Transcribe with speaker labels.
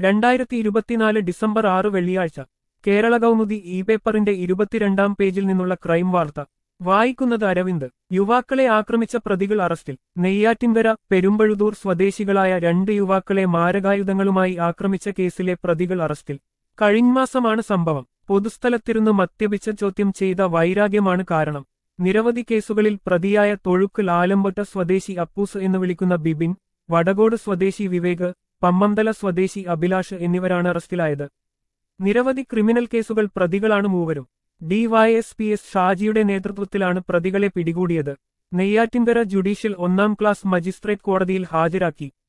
Speaker 1: രണ്ടായിരത്തി ഇരുപത്തിനാല് ഡിസംബർ ആറ് വെള്ളിയാഴ്ച കേരള കൗമുദി ഇ പേപ്പറിന്റെ ഇരുപത്തിരണ്ടാം പേജിൽ നിന്നുള്ള ക്രൈം വാർത്ത വായിക്കുന്നത് അരവിന്ദ് യുവാക്കളെ ആക്രമിച്ച പ്രതികൾ അറസ്റ്റിൽ നെയ്യാറ്റിൻകര പെരുമ്പഴുതൂർ സ്വദേശികളായ രണ്ട് യുവാക്കളെ മാരകായുധങ്ങളുമായി ആക്രമിച്ച കേസിലെ പ്രതികൾ അറസ്റ്റിൽ കഴിഞ്ഞമാസമാണ് സംഭവം പൊതുസ്ഥലത്തിരുന്ന് മദ്യപിച്ച ചോദ്യം ചെയ്ത വൈരാഗ്യമാണ് കാരണം നിരവധി കേസുകളിൽ പ്രതിയായ തൊഴുക്ക് ലാലമ്പൊട്ട സ്വദേശി അപ്പൂസ് എന്ന് വിളിക്കുന്ന ബിബിൻ വടകോട് സ്വദേശി വിവേക് പമ്മന്തല സ്വദേശി അഭിലാഷ് എന്നിവരാണ് അറസ്റ്റിലായത് നിരവധി ക്രിമിനൽ കേസുകൾ പ്രതികളാണ് മൂവരും ഡിവൈഎസ്പി എസ് ഷാജിയുടെ നേതൃത്വത്തിലാണ് പ്രതികളെ പിടികൂടിയത് നെയ്യാറ്റിൻകര ജുഡീഷ്യൽ ഒന്നാം ക്ലാസ് മജിസ്ട്രേറ്റ് കോടതിയിൽ ഹാജരാക്കി